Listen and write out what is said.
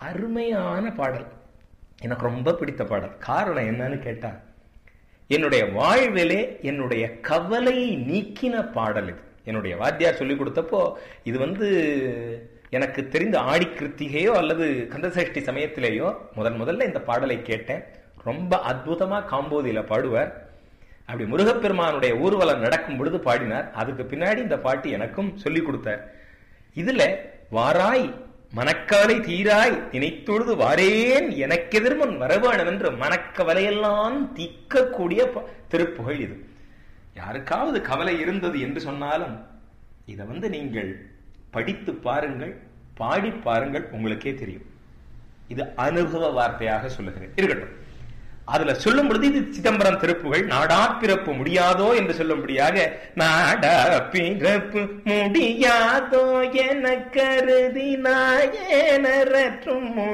அருமையான பாடல் எனக்கு ரொம்ப பிடித்த பாடல் காரணம் என்னன்னு கேட்டா என்னுடைய வாழ்விலே என்னுடைய கவலையை நீக்கின பாடல் இது என்னுடைய வாத்தியார் சொல்லி கொடுத்தப்போ இது வந்து எனக்கு தெரிந்த ஆடி கிருத்திகையோ அல்லது கந்தசஷ்டி சமயத்திலேயோ முதன் முதல்ல இந்த பாடலை கேட்டேன் ரொம்ப அற்புதமா காம்போதியில பாடுவார் அப்படி முருகப்பெருமானுடைய ஊர்வலம் நடக்கும் பொழுது பாடினார் அதுக்கு பின்னாடி இந்த பாட்டு எனக்கும் சொல்லி கொடுத்தார் இதுல வாராய் மனக்கவலை தீராய் நினைத்தொழுது வாரேன் எனக்கெதிர்முன் வரவேணும் என்று மனக்கவலையெல்லாம் தீக்கக்கூடிய ப- திருப்புகழ் இது யாருக்காவது கவலை இருந்தது என்று சொன்னாலும் இதை வந்து நீங்கள் படித்து பாருங்கள் பாடி பாருங்கள் உங்களுக்கே தெரியும் இது அனுபவ வார்த்தையாக சொல்லுகிறேன் இருக்கட்டும் அதுல சொல்லும் பொழுது இது சிதம்பரம் திருப்புகள் நாடா பிறப்பு முடியாதோ என்று சொல்லும்படியாக நாடா பிறப்பு முடியாதோ என கருதி நாயனற்றும்